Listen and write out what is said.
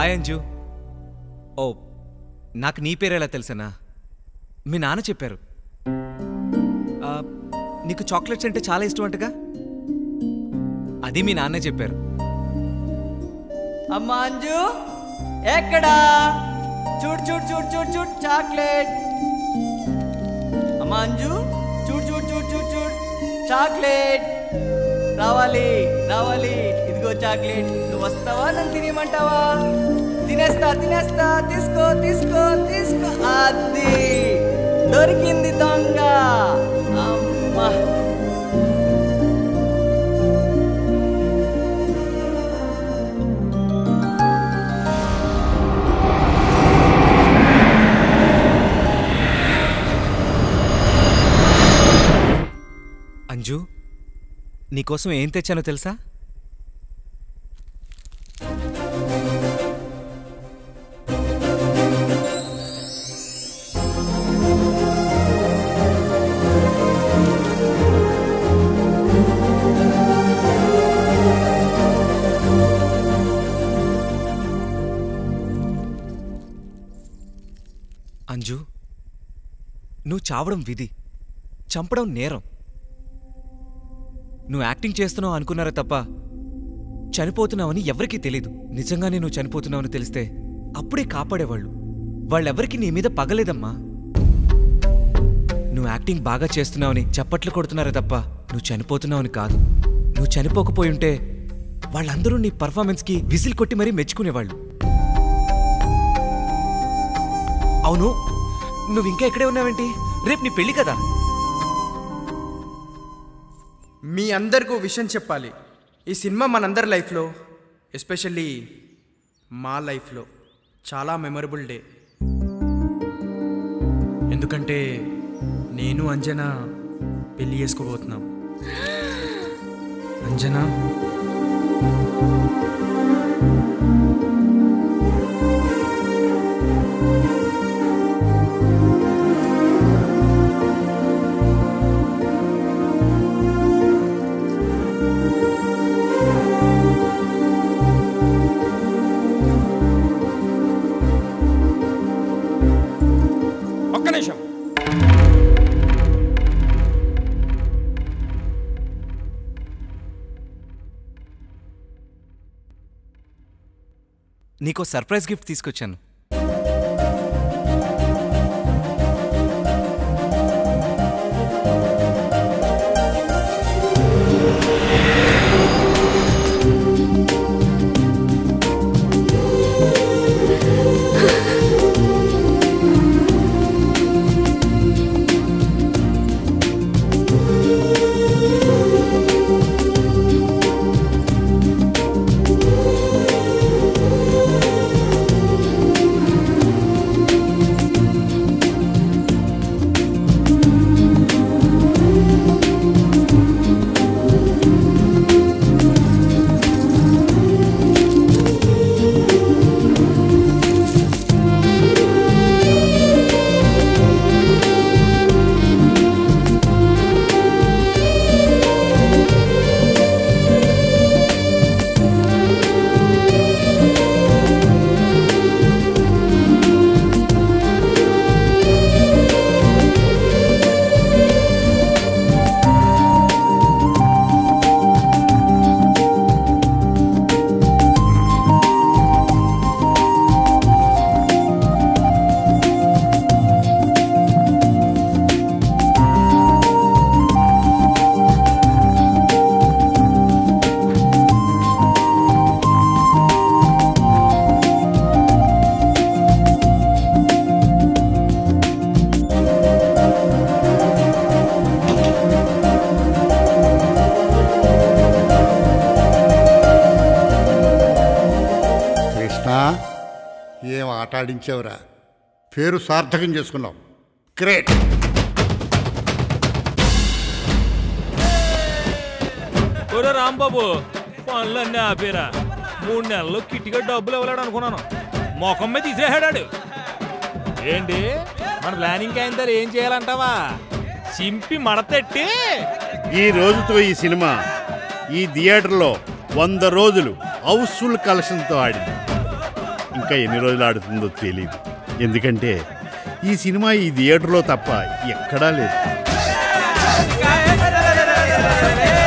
hi Anju ఓ నాకు నీ పేరు ఎలా తెలుసనా మీ నాన్న చెప్పారు ఆ, నీకు చాక్లెట్స్ అంటే చాలా ఇష్టం అంటగా అది మీ నాన్నే చెప్పారు అమ్మా అంజు ఎక్కడా చూడు చూడు చూడు చూడు చూడు చాక్లెట్ అమ్మా అంజు చూడు చూడు చూడు చూడు చూడు చాక్లెట్ రావాలి రావాలి ఇదిగో చాక్లెట్ నువ్వు వస్తావా నన్ను తినేయమంటావా తినేస్తా తినేస్తా తీసుకో తీసుకో తీసుకో అది దొరికింది దొంగ అమ్మా అంజు నీకోసం ఏం తెచ్చానో తెలుసా అంజు నువ్వు చావడం విధి చంపడం నేరం నువ్వు యాక్టింగ్ చేస్తున్నావు అనుకున్నారా తప్ప చనిపోతున్నావని ఎవరికీ తెలీదు నిజంగానే నువ్వు చనిపోతున్నావని తెలిస్తే అప్పుడే కాపాడేవాళ్ళు వాళ్ళెవరికి నీ మీద పగలేదమ్మా నువ్వు యాక్టింగ్ బాగా చేస్తున్నావని చప్పట్లు కొడుతున్నారా తప్ప నువ్వు చనిపోతున్నావని కాదు నువ్వు చనిపోకపోయి ఉంటే వాళ్ళందరూ నీ పర్ఫార్మెన్స్కి విజిల్ కొట్టి మరీ మెచ్చుకునేవాళ్ళు అవును నువ్వు ఇంకా ఎక్కడే ఉన్నావేంటి రేపు నీ పెళ్లి కదా మీ అందరికీ ఓ విషయం చెప్పాలి ఈ సినిమా మనందరి లైఫ్లో ఎస్పెషల్లీ మా లైఫ్లో చాలా మెమరబుల్ డే ఎందుకంటే నేను అంజనా పెళ్లి చేసుకోబోతున్నాం అంజనా ఒక్క నిమిషం నీకో సర్ప్రైజ్ గిఫ్ట్ తీసుకొచ్చాను కృష్ణ ఏం ఆట ఆడించావురా పేరు సార్థకం చేసుకున్నావు గ్రేట్ ఒరే రాంబాబు పనులన్నీ ఆపేరా మూడు నెలల్లో కిట్టిగా డబ్బులు ఇవ్వలేడు అనుకున్నాను మొఖం మీద తీసేసాడాడు ఏంటి మన ప్లానింగ్ అయిన తర్వాత ఏం చేయాలంటావా చింపి మడతెట్టి ఈ రోజుతో ఈ సినిమా ఈ థియేటర్లో వంద రోజులు హౌస్ఫుల్ కలెక్షన్తో ఆడింది ఇంకా ఎన్ని రోజులు ఆడుతుందో తెలియదు ఎందుకంటే ఈ సినిమా ఈ థియేటర్లో తప్ప ఎక్కడా లేదు ఏ